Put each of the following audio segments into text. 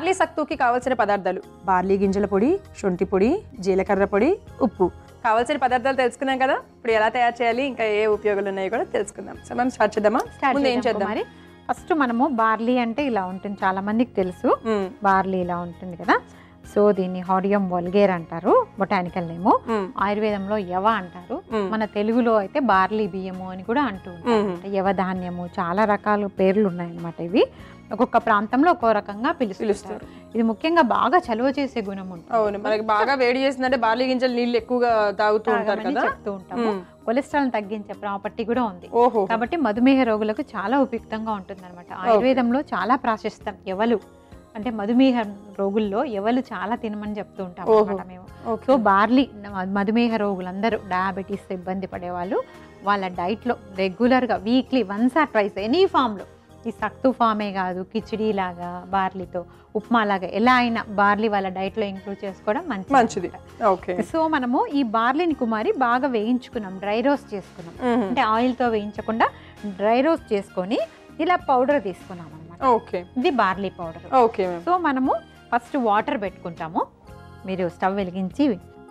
Barley సత్తుకి కావాల్సిన పదార్థాలు barley గింజల పొడి శొంఠి పొడి జీలకర్ర పొడి ఉప్పు కావాల్సిన పదార్థాలు తెలుసుకున్నాం కదా ఇప్పుడు ఎలా తయారు చేయాలి ఇంకా ఏ ఉపయోగాలు ఉన్నాయో కూడా తెలుసుకుందాం సో మనం స్టార్ట్ చేద్దామా ముందు ఏం చేద్దాం మరి ఫస్ట్ మనము బార్లీ అంటే ఇలా ఉంటుంది చాలా మందికి తెలుసు మ్మ్. బార్లీ ఇలా ఉంటుంది కదా సో దీన్ని హాడియం వల్గేర్ అంటారు బొటానికల్ నేము మ్మ్. ఆయుర్వేదంలో యవ అంటారు మ్మ్. మన తెలుగులో అయితే బార్లీ బియ్యము అని కూడా అంటూ ఉంటారు మ్మ్. అంటే యవ ధాన్యము చాలా రకాల పేర్లు ఉన్నాయన్నమాట ఇవి ఒక్కొక్క ప్రాంతంలో ఒక్కో రకంగా పిలుస్తారు పిలుస్తారు ఇది ముఖ్యంగా బాగా చలువ చేసే గుణం ఉంటుంది అవును మనకి బాగా వేడి చేసిందంటే బార్లీ గింజలు నీళ్ళు ఎక్కువగా తాగుతూ ఉంటారు తాగమని కదా చెప్తూ ఉంటాము మ్మ్. కొలెస్ట్రాల్ తగ్గించే ప్రాపర్టీ కూడా ఉంది ఓహో కాబట్టి మధుమేహ రోగులకు చాలా ఉపయుక్తంగా ఉంటుంది అనమాట ఆయుర్వేదంలో చాలా ప్రాశస్తం ఎవలు అంటే మధుమేహ రోగుల్లో ఎవలు చాలా తినమని చెప్తూ ఉంటాం ఓహో. అన్నమాట మేము ఓకే సో బార్లీ మధుమేహ రోగులందరూ డయాబెటీస్ ఇబ్బంది పడేవాళ్ళు వాళ్ళ డైట్లో రెగ్యులర్గా weekly once or twice any ఫామ్లో ఈ సక్తు ఫామే కాదు కిచిడీ లాగా బార్లీతో ఉప్మా లాగా ఎలా అయినా బార్లీ వాళ్ళ డైట్లో ఇంక్లూడ్ చేసుకోవడం మంచిది మంచిది ఓకే సో మనము ఈ బార్లీని కుమారి బాగా వేయించుకున్నాం డ్రై రోస్ట్ చేసుకున్నాం మ్మ్. అంటే ఆయిల్తో వేయించకుండా డ్రై రోస్ట్ చేసుకొని ఇలా పౌడర్ తీసుకున్నాం అనమాట ఓకే ఇది barley powder okay ma'am so మనము ఫస్ట్ వాటర్ పెట్టుకుంటాము మీరు స్టవ్ వెలిగించి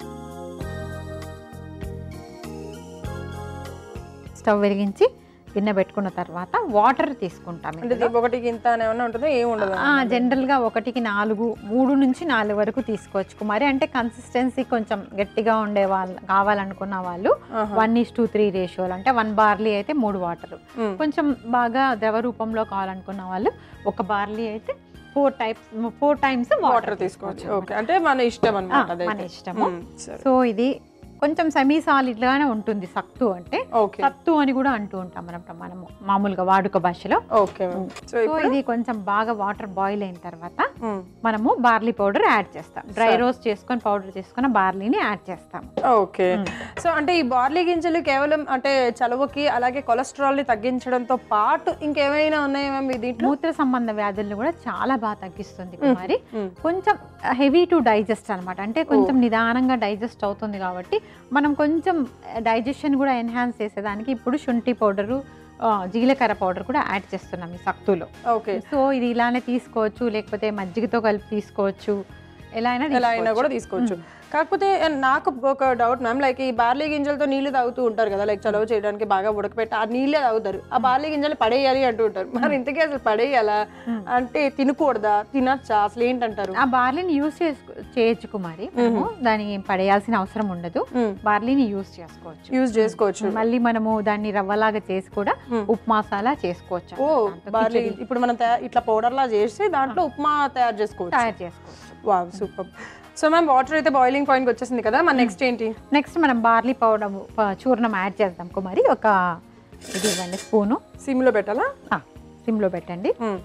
స్టవ్ వెలిగించి గిన్నె పెట్టుకున్న తర్వాత వాటర్ తీసుకుంటాం అంటే ఇందులో. దీనికి ఒకటికి ఇంత అని ఏమన్నా ఉంటుందో ఏం ఉండదు ఆ, జనరల్గా ఒకటికి నాలుగు మూడు నుంచి నాలుగు వరకు తీసుకోవచ్చు మరి అంటే కన్సిస్టెన్సీ కొంచెం గట్టిగా ఉండే వాళ్ళు కావాలనుకున్న వాళ్ళు ఆహా. వన్ ఇస్ టూ త్రీ రేషియోలు అంటే వన్ బార్లీ అయితే మూడు వాటర్ మ్మ్. కొంచెం బాగా ద్రవ రూపంలో కావాలనుకున్న వాళ్ళు ఒక బార్లీ అయితే four types four times water తీసుకోవచ్చు ఓకే అంటే మన ఇష్టం అనమాట ఆ, మన ఇష్టము. సరే సో ఇది కొంచెం సెమీ సాలిడ్ గానే ఉంటుంది సత్తు అంటే ఓకే సత్తు అని కూడా అంటూ ఉంటాం మనం మనము మామూలుగా వాడుక భాషలో ఓకే మ్యామ్ సో సో ఇప్పుడు ఇది కొంచెం బాగా వాటర్ బాయిల్ అయిన తర్వాత మ్మ్. మనము బార్లీ పౌడర్ యాడ్ చేస్తాం డ్రై సరే. రోస్ట్ చేసుకొని పౌడర్ చేసుకున్న బార్లీని యాడ్ చేస్తాం ఓకే సో అంటే ఈ బార్లీ గింజలు కేవలం అంటే చలువకి అలాగే కొలెస్ట్రాల్ ని తగ్గించడంతో పాటు ఇంకేమైనా ఉన్నాయా మ్యామ్ ఈ దీంట్లో మూత్ర సంబంధ వ్యాధులను కూడా చాలా బాగా తగ్గిస్తుంది కుమారి మ్మ్. కొంచెం హెవీ టు డైజెస్ట్ అనమాట అంటే కొంచెం నిదానంగా డైజెస్ట్ అవుతుంది కాబట్టి మనం కొంచెం డైజెషన్ కూడా ఎన్హాన్స్ చేసేదానికి ఇప్పుడు శుంఠి పౌడరు ఆ, జీలకర్ర పౌడర్ కూడా యాడ్ చేస్తున్నాం ఈ సక్తులో ఓకే సో ఇది ఇలానే తీసుకోవచ్చు లేకపోతే మజ్జిగతో కలిపి తీసుకోవచ్చు ఎలా అయినా ఎలా అయినా కూడా తీసుకోవచ్చు. తీసుకోవచ్చు కాకపోతే నాకు ఒక డౌట్ మ్యామ్ లైక్ ఈ బార్లీ గింజలతో నీళ్లు తాగుతూ ఉంటారు కదా లైక్ చలవ చేయడానికి బాగా ఉడకపెట్టి ఆ నీళ్ళే తాగుతారు ఆ బార్లీ గింజలు పడేయాలి అంటూ ఉంటారు మరి ఇంతకీ అసలు పడేయాలా మ్మ్. అంటే తినకూడదా తినచ్చా అసలు ఏంటంటారు ఆ బార్లీని యూస్ చేసుకో చేయొచ్చు కుమారి మనము దాన్ని పడేయాల్సిన అవసరం ఉండదు బార్లీని యూస్ చేసుకోవచ్చు యూజ్ చేసుకోవచ్చు మళ్ళీ మనము దాన్ని రవ్వలాగా చేసి కూడా మ్మ్. ఉప్మా మసాలా చేసుకోవచ్చు ఓ దాంతో బార్లీ కిచిడి ఇప్పుడు మనం తయా- ఇట్లా పౌడర్ లా చేసి దాంట్లో ఉప్మా తయారు చేసుకోవచ్చు తయారు చేసుకోవచ్చు wow super so ma'am water అయితే బాయిలింగ్ పాయింట్ వచ్చేసింది కదా మన నెక్స్ట్ ఏంటి నెక్స్ట్ మనం బార్లీ పౌడర్ ప- చూర్ణం యాడ్ చేద్దాం కుమారి ఒక ఇది ఇవ్వండి స్పూను సిమ్ లో పెట్టాలా సిమ్లో పెట్టండి మ్మ్.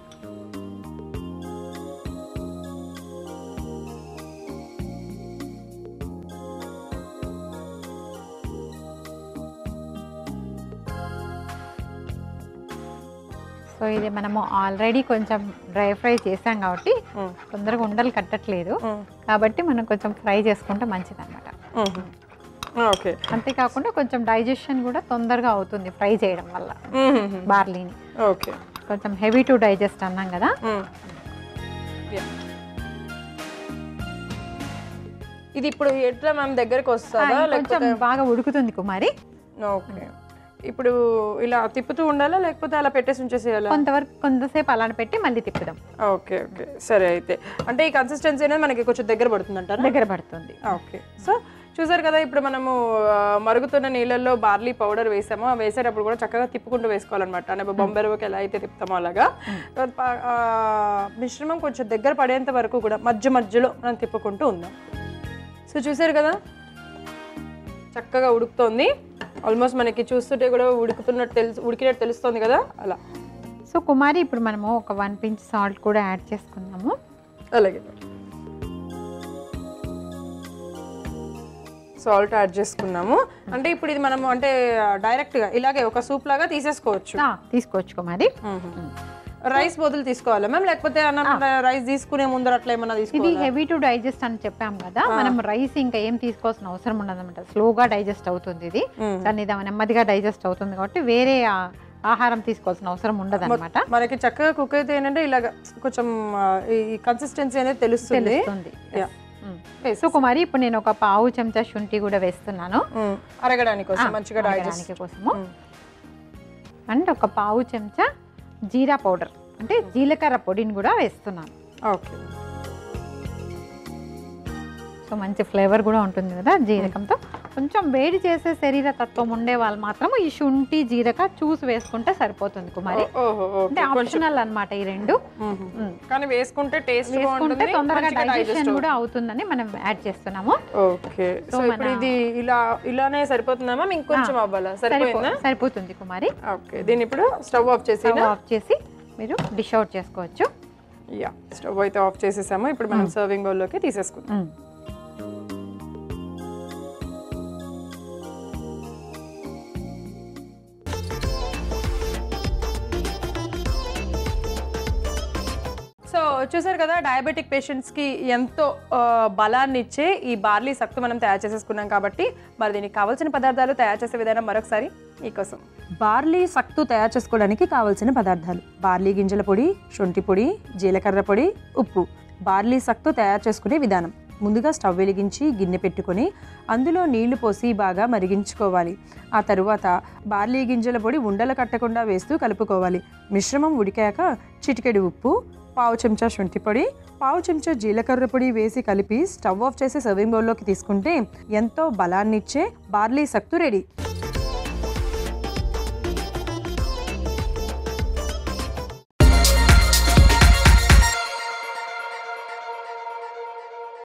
సో ఇది మనము ఆల్రెడీ కొంచెం డ్రై ఫ్రై చేసాం కాబట్టి మ్మ్. తొందరగా ఉండలు కట్టట్లేదు మ్మ్. కాబట్టి మనం కొంచెం ఫ్రై చేసుకుంటే మంచిది అనమాట మ్మ్. ఓకే అంతేకాకుండా కొంచెం డైజెషన్ కూడా తొందరగా అవుతుంది ఫ్రై చేయడం వల్ల మ్మ్. బార్లీని ఓకే కొంచెం హెవీ టు డైజెస్ట్ అన్నాం కదా మ్మ్. Yeah. ఇది ఇప్పుడు ఎట్లా మ్యామ్ దగ్గరకు ఆ, వస్తుందా కొంచెం లేకపోతే బాగా ఉడుకుతుంది కుమారి ఓకే ఇప్పుడు ఇలా తిప్పుతూ ఉండాలా లేకపోతే అలా పెట్టేసి ఉంచేసేయాలా కొంతవరకు కొంతసేపు అలానే పెట్టి మళ్ళీ తిప్పుదాం ఓకే ఓకే సరే అయితే అంటే ఈ కన్సిస్టెన్సీ అనేది మనకి కొంచెం దగ్గర పడుతుంది అంటారా దగ్గర పడుతుంది ఓకే సో చూసారు కదా ఇప్పుడు మనము ఆ, మరుగుతున్న నీళ్ళల్లో బార్లీ పౌడర్ వేసామో ఆ వేసేటప్పుడు కూడా చక్కగా తిప్పుకుంటూ వేసుకోవాలన్నమాట అంటే బొంబెరవకి ఎలా అయితే తిప్పుతామో అలాగా తర్వాత పా- ఆ, మిశ్రమం కొంచెం దగ్గర పడేంత వరకు కూడా మధ్య మధ్యలో మనం తిప్పుకుంటూ ఉందాం సో చూసారు కదా చక్కగా ఉడుకుతోంది ఆల్మోస్ట్ మనకి చూస్తుంటే కూడా ఉడుకుతున్నట్టు తెలుసు ఉడికినట్టు తెలుస్తుంది కదా అలా సో కుమారి ఇప్పుడు మనము ఒక వన్ పించ్ సాల్ట్ కూడా యాడ్ చేసుకుందాము అలాగే సాల్ట్ యాడ్ చేసుకున్నాము అంటే ఇప్పుడు ఇది మనము అంటే డైరెక్ట్ గా ఇలాగే ఒక సూప్ లాగా తీసేసుకోవచ్చు ఆ, తీసుకోవచ్చు కుమారి రైస్ బదులు తీసుకోవాలా మ్యామ్ లేకపోతే అన్నం రైస్ తీసుకునే ముందర అట్లా ఏమన్నా ఇది తీసుకోవాలా హెవీ టు డైజెస్ట్ అని చెప్పాం కదా మనం రైస్ ఇంకా ఏం తీసుకోవాల్సిన అవసరం ఉండదు అనమాట స్లోగా డైజెస్ట్ అవుతుంది ఇది మ్మ్. దాన్ని ఇది నెమ్మదిగా డైజెస్ట్ అవుతుంది కాబట్టి వేరే ఆహారం తీసుకోవాల్సిన అవసరం ఉండదు అనమాట మనకి చక్కగా కుక్ అయితే ఏంటంటే ఇలాగ కొంచెం ఆ, ఈ కన్సిస్టెన్సీ అనేది తెలుస్తుంది తెలుస్తుంది Yeah. వేసి- సో కుమారి ఇప్పుడు నేను ఒక పావు చెంచా శుంఠి కూడా వేస్తున్నాను ఉమ్, అరగడానికి కోసం మంచిగా డైజెస్ట్ అరగడానికి కోసము అండ్ ఒక పావు చెంచా జీరా పౌడర్ అంటే జీలకర్ర పొడిని కూడా వేస్తున్నాను ఓకే సో మంచి ఫ్లేవర్ కూడా ఉంటుంది కదా జీరకంతో కొంచెం వేడి చేసే శరీర తత్వం ఉండే వాళ్ళు మాత్రం ఈ శుంఠి జీరక చూసి వేసుకుంటే సరిపోతుంది కుమారి ఓహో అంటే ఓకే ఆప్షనల్ అన్నమాట ఈ రెండు మ్మ్. మ్మ్. కానీ వేసుకుంటే టేస్ట్ వేసుకుంటే బాగుంటుంది తొందరగా మంచిగా డైజెషన్ digest కూడా అవుతుందని మనం యాడ్ చేస్తున్నాము ఓకే సో ఇప్పుడు మన- ఇది ఇలా ఇలానే సరిపోతుందమ్మా ఇంకొంచెం అవ్వాలా సరిపో సరిపోయిందా సరిపోతుంది కుమారి ఓకే దీన్ని ఇప్పుడు స్టవ్ ఆఫ్ చేసి స్టవ్ ఆఫ్ చేసి మీరు డిష్ అవుట్ చేసుకోవచ్చు యా స్టవ్ అయితే ఆఫ్ చేసేసాము ఇప్పుడు మనం సర్వింగ్ బౌల్లోకి తీసేసుకుందాం మ్మ్. సో చూసారు కదా డయాబెటిక్ పేషెంట్స్కి ఎంతో ఆ, బలాన్ని ఇచ్చే ఈ బార్లీ సక్తు మనం తయారు చేసేసుకున్నాం కాబట్టి మరి దీనికి కావాల్సిన పదార్థాలు తయారు చేసే విధానం మరొకసారి మీకోసం బార్లీ సక్తు తయారు చేసుకోవడానికి కావాల్సిన పదార్థాలు బార్లీ గింజల పొడి శొంఠి పొడి జీలకర్ర పొడి ఉప్పు బార్లీ సక్తు తయారు చేసుకునే విధానం ముందుగా స్టవ్ వెలిగించి గిన్నె పెట్టుకొని అందులో నీళ్లు పోసి బాగా మరిగించుకోవాలి ఆ తరువాత బార్లీ గింజల పొడి ఉండలు కట్టకుండా వేస్తూ కలుపుకోవాలి మిశ్రమం ఉడికాక చిటికెడు ఉప్పు పావు చెంచా శొంఠి పొడి పావు చెంచా జీలకర్ర పొడి వేసి కలిపి స్టవ్ ఆఫ్ చేసి సర్వింగ్ బౌల్లోకి తీసుకుంటే ఎంతో బలాన్నిచ్చే బార్లీ సక్తు రెడీ